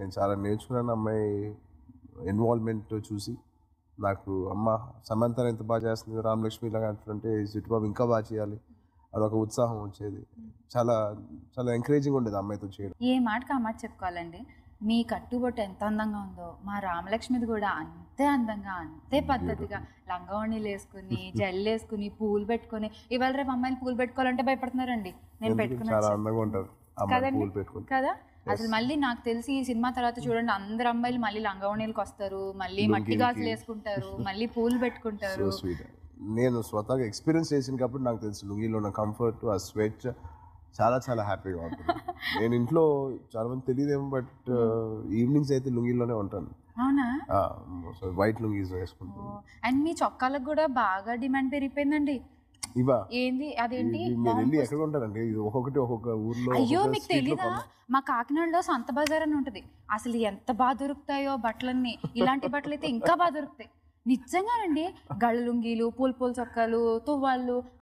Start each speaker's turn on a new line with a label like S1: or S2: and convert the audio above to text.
S1: నేను చాలా నేర్చుకున్నాను అమ్మాయి ఇన్వాల్వ్మెంట్ చూసి నాకు అమ్మ సమంత ఎంత బాగా చేస్తుంది రామలక్ష్మి ఇలాగా అంటుంటే చిట్టుబాబు ఇంకా బాగా చేయాలి అని ఒక ఉత్సాహం వచ్చేది చాలా చాలా ఎంకరేజింగ్ ఉండేది అమ్మాయితో చేయడం
S2: ఏ మాటకి ఆ మాట చెప్పుకోవాలండి మీ కట్టుబొట్టు ఎంత అందంగా ఉందో మా రామలక్ష్మిది కూడా అంతే అందంగా అంతే పద్ధతిగా లంగావణీలు వేసుకుని జల్లు వేసుకుని పూలు పెట్టుకుని ఇవాళ రేపు అమ్మాయిలు పూలు పెట్టుకోవాలంటే భయపడుతున్నారండి నేను
S1: ఎందుకు
S2: పెట్టుకున్నా
S1: చాలా అందంగా ఉంటారు అమ్మాయి
S2: కదండి?
S1: పూలు పెట్టుకుని
S2: కదా అసలు మళ్ళీ నాకు తెలిసి ఈ సినిమా తర్వాత చూడండి అందరు అమ్మాయిలు మళ్ళీ లంగావణీలకు వస్తారు మళ్ళీ మట్టి
S1: లుంగీలకి.
S2: గాజులు వేసుకుంటారు మళ్ళీ పూలు
S1: సో
S2: పెట్టుకుంటారు
S1: స్వీట్ నేను స్వతహాగా ఎక్స్పీరియన్స్ చేసిన కాబట్టి నాకు తెలుసు లుంగిలో ఉన్న కంఫర్ట్ ఆ స్వెచ్ చాలా చాలా హ్యాపీగా ఉంటుంది నేను ఇంట్లో చాలా మంది తెలియదేమో బట్ ఈవినింగ్స్ అయితే లుంగిలోనే ఉంటాను
S2: అవునా
S1: సో వైట్ లుంగీస్ వేసుకుంటాను
S2: అండ్ మీ చొక్కాలకు కూడా బాగా డిమాండ్ పెరిగిపోయిందండి
S1: ఇవా
S2: ఏంది అదేంటి
S1: ఇవి మీరు వెళ్ళి ఎక్కడ ఉంటారండి ఇది ఒక్కొక్కటి ఒక్కొక్క ఊర్లో
S2: అయ్యో
S1: ఒక్కొక్క
S2: మీకు
S1: street లో
S2: తెలీదా
S1: కొన్న-
S2: మా కాకినాడలో సంత బజార్ అని ఉంటుంది అసలు ఎంత బాగా దొరుకుతాయో బట్టలన్నీ ఇలాంటి బట్టలు అయితే ఇంకా బాగా దొరుకుతాయి నిజంగానండి గళ్ళ లుంగీలు పూల పూల చొక్కాలు తువ్వాళ్ళు